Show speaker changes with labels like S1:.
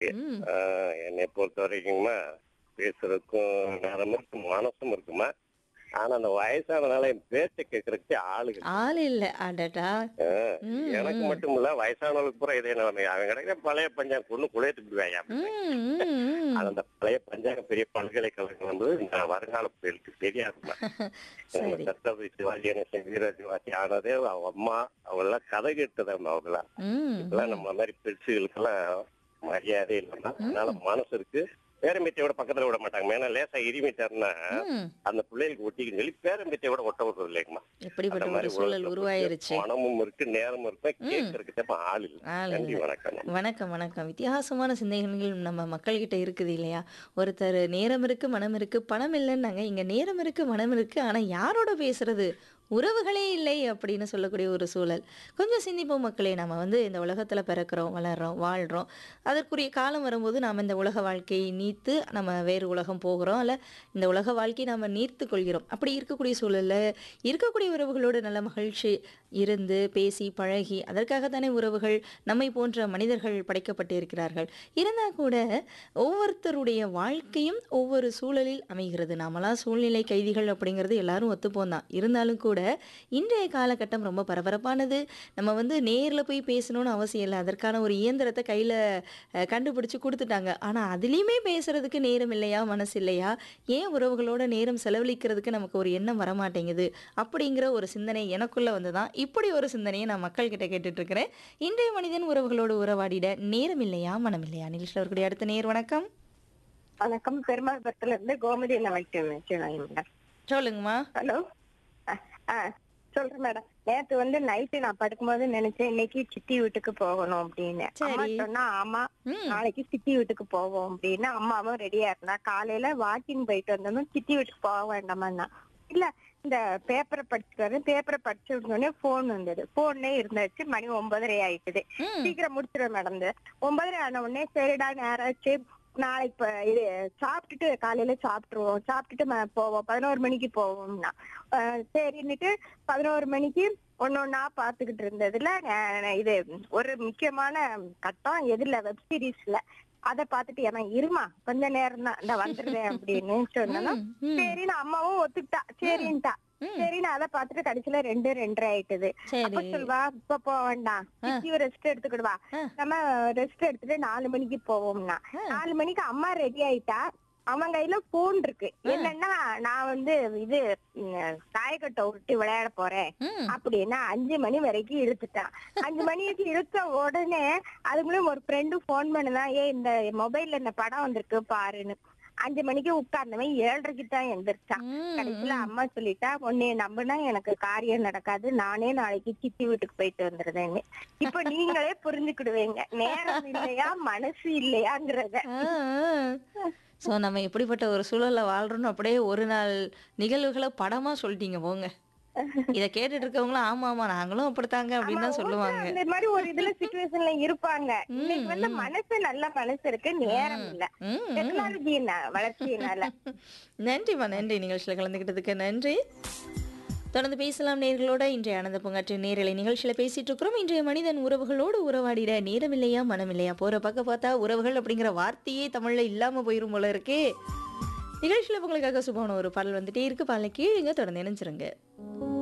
S1: ம்
S2: ஆஹ் என்னை பொறுத்த வரைக்குமா பேசுறதுக்கும் நேரம் இருக்கு மனசும் இருக்குமா ஆனா அந்த வயசானனால என் பேச்சை கேட்கறதுக்கு ஆளுங்க
S1: ஆள் இல்ல அடடா
S2: ஆஹ்
S1: ம்,
S2: எனக்கு
S1: ம்.
S2: மட்டும் இல்ல வயசானவங்களுக்கு பூரா இதே நிலைமை அவன் கிடைக்கிற பழைய பஞ்சாங்க கொண்டு குழையத்து விடுவாயா
S1: ம், ம், ம்.
S2: அந்த பழைய பஞ்சாங்க பெரிய பல்கலைக்கழகம் வந்து இந்த வருங்கால பிள்ளைகளுக்கு தெரியாதுமா
S1: சரி
S2: சத்ரபதி சிவாஜி கணேசன் வீர சிவாஜி ஆனதே அவங்க அம்மா அவங்க எல்லாம் கதை கேட்டுதான் அவங்களாம்
S1: ம்
S2: இப்பெல்லாம் நம்ம மாதிரி பெருசுகளுக்கெல்லாம் மரியாதை இல்லைன்னா அதனால மனசு இருக்கு பேரம்பேத்தியோட பக்கத்துல விட மாட்டாங்க ஏன்னா லேசா இரிமிட்டாருன்னா
S1: ம்.
S2: அந்த பிள்ளைகளுக்கு ஒட்டிக்குன்னு சொல்லி பேரம்பேத்தியோட ஒட்ட விடுறது இல்லைங்கம்மா
S1: எப்படிப்பட்ட
S2: அந்த
S1: ஒரு
S2: மாதிரி
S1: சூழல்
S2: உலகத்துல
S1: உருவாயிருச்சு
S2: மனமும் இருக்கு நேரமும் இருக்கு கேட்கறதுக்கு ஆள் இல்லை
S1: ஆள்
S2: நன்றி
S1: இல்ல.
S2: வணக்கம்
S1: வணக்கம் வணக்கம் வித்தியாசமான சிந்தனைகள் நம்ம மக்கள்கிட்ட இருக்குது இல்லையா ஒருத்தர் நேரம் இருக்கு மனம் இருக்கு பணம் இல்லைன்னாங்க இங்க நேரம் இருக்கு மனம் இருக்கு ஆனா யாரோட பேசுறது உறவுகளே இல்லை அப்படின்னு சொல்லக்கூடிய ஒரு சூழல் கொஞ்சம் சிந்திப்போம் மக்களே நம்ம வந்து இந்த உலகத்துல பிறக்கிறோம் வளர்றோம் வாழ்றோம் அதற்குரிய காலம் வரும்போது நாம் இந்த உலக வாழ்க்கையை நீத்து நம்ம வேறு உலகம் போகிறோம் அல்ல இந்த உலக வாழ்க்கையை நாம நீர்த்து கொள்கிறோம் அப்படி இருக்கக்கூடிய சூழல்ல இருக்கக்கூடிய உறவுகளோடு நல்ல மகிழ்ச்சி இருந்து பேசி பழகி அதற்காகத்தானே உறவுகள் நம்மை போன்ற மனிதர்கள் படைக்கப்பட்டு இருக்கிறார்கள் இருந்தால் கூட ஒவ்வொருத்தருடைய வாழ்க்கையும் ஒவ்வொரு சூழலில் அமைகிறது நாமெல்லாம் சூழ்நிலை கைதிகள் அப்படிங்கிறது எல்லாரும் ஒத்துப்போம் தான் இருந்தாலும் கூட இன்றைய காலகட்டம் ரொம்ப பரபரப்பானது நம்ம வந்து நேரில் போய் பேசணும்னு அவசியம் இல்லை அதற்கான ஒரு இயந்திரத்தை கையில் கண்டுபிடிச்சு கொடுத்துட்டாங்க ஆனால் அதுலேயுமே பேசுறதுக்கு நேரம் இல்லையா மனசு இல்லையா ஏன் உறவுகளோட நேரம் செலவழிக்கிறதுக்கு நமக்கு ஒரு எண்ணம் வரமாட்டேங்குது அப்படிங்கிற ஒரு சிந்தனை எனக்குள்ள வந்து தான் இப்படி ஒரு சிந்தனையை நான் மக்கள்கிட்ட கேட்டுட்டு இருக்கிறேன் இன்றைய மனிதன் உறவுகளோடு உறவாடிட நேரம் இல்லையா மனம் இல்லையா நிகழ்ச்சியில் அவர்களுடைய அடுத்த நேர் வணக்கம்
S3: வணக்கம் பெருமாள்புரத்துல இருந்து கோமதி வைக்கிறேன்
S1: சொல்லுங்கம்மா
S3: ஹலோ சொல்றேன் மேடம் நேத்து வந்து நைட்டு நான் படுக்கும்போது நினைச்சேன் இன்னைக்கு சித்தி வீட்டுக்கு போகணும் அப்படின்னு
S1: சரி.
S3: அம்மா சொன்னா ஆமா
S1: ம்
S3: நாளைக்கு சித்தி வீட்டுக்கு போவோம் அப்படின்னு அம்மாவும் ரெடியா இருந்தா காலையில வாக்கிங் போயிட்டு வந்ததும் சித்தி வீட்டுக்கு போக வேண்டாமா இல்ல இந்த பேப்பரை படிச்சுட்டு வரேன் பேப்பரை படிச்சு உடனே போன் வந்தது போன்லயே இருந்தாச்சு மணி ஒன்பதரை ஆயிட்டுது
S1: ம்
S3: சீக்கிரம் முடிச்சிருவேன் மேடம் இது. ஒன்பதரை ஆன உடனே சரிடா நேராச்சு நாளைக்கு இப்ப இது சாப்பிட்டுட்டு காலையில சாப்பிட்டுருவோம் சாப்பிட்டுட்டு ம- போவோம் பதினோரு மணிக்கு போவோம்னா அஹ் சரின்னுட்டு பதினோரு மணிக்கு ஒன்னொன்னா பாத்துக்கிட்டு இருந்ததுல அஹ் இது ஒரு முக்கியமான கட்டம் எதுல வெப் சீரிஸ்ல அத பாத்துட்டு ஏமா இருமா கொஞ்ச நேரம் தான் இந்த வந்துடுறேன் அப்படின்னு சொன்னா
S1: ம், ம்,
S3: சரின்னு அம்மாவும் ஒத்துக்கிட்டா சரின்ட்டா
S1: ம்.
S3: சரின்னு அதை பாத்துட்டு கடைசியில ரெண்டு ரெண்டரை ஆயிட்டுது அப்ப
S1: சரி
S3: சொல்வா இப்ப போக வேண்டாம் சித்தியும் ரெஸ்ட் எடுத்துக்கிடுவா
S1: ஆ.
S3: நம்ம ரெஸ்ட் எடுத்துட்டு நாலு மணிக்கு போவோம்னா
S1: ஆ.
S3: நாலு மணிக்கு அம்மா ரெடி ஆயிட்டா அவன் கையில போன் இருக்கு என்னன்னா நான் வந்து இது ம், தாயக்கட்டை விட்டு விளையாட போறேன்
S1: ம்
S3: அப்படின்னா அஞ்சு மணி வரைக்கும் இழுத்துட்டான் அஞ்சு மணிக்கு இழுத்த உடனே அதுக்குள்ளயும் ஒரு ஃப்ரெண்டு போன் பண்ணுதான் ஏ இந்த மொபைல்ல இந்த படம் வந்திருக்கு பாருன்னு அஞ்சு மணிக்கு உட்கார்ந்தவன் ஏழரைக்கு தான் எந்திரிச்சான்
S1: ம்,
S3: கடைசியில
S1: ம்.
S3: அம்மா சொல்லிட்டா உன்னைய நம்பினா எனக்கு காரியம் நடக்காது நானே நாளைக்கு சித்தி வீட்டுக்கு போயிட்டு வந்துருதேன்னு இப்ப நீங்களே புரிஞ்சுக்கிடுவீங்க நேரம் இல்லையா மனசு இல்லையாங்கிறத
S1: ஸோ நம்ம எப்படிப்பட்ட ஒரு சூழல்ல வாழ்றோம்னு அப்படியே ஒரு நாள் நிகழ்வுகளை படமா சொல்லிட்டீங்க போங்க இத கேட்டுட்டு இருக்கவங்களும் ஆமா ஆமா நாங்களும் அப்படித்தாங்க அப்படின்னு தான்
S3: ஆமா,
S1: சொல்லுவாங்க
S3: அந்த மாதிரி ஒரு இதுல சுச்சுவேஷன்ல இருப்பாங்க இன்னைக்கு வந்து
S1: ம்.
S3: மனசு நல்ல மனசு இருக்கு நேரம் இல்ல
S1: ம், ம்.
S3: டெக்னாலஜி வளர்ச்சியினால
S1: நன்றிம்மா நன்றி நிகழ்ச்சியில் கலந்துக்கிட்டதுக்கு நன்றி தொடர்ந்து பேசலாம் நேர்களோட இன்றைய ஆனந்த பூங்காற்று நேரலை நிகழ்ச்சியில பேசிட்டு இருக்கிறோம் இன்றைய மனிதன் உறவுகளோடு உறவாடிட நேரம் இல்லையா மனம் இல்லையா போற பக்கம் பார்த்தா உறவுகள் அப்படிங்கிற வார்த்தையே தமிழ்ல இல்லாம போயிரும் போல இருக்கே நிகழ்ச்சியில உங்களுக்காக சுபமான ஒரு பாடல் வந்துட்டே இருக்கு பாடலை கீழுங்க தொடர்ந்து இணைஞ்சிருங்க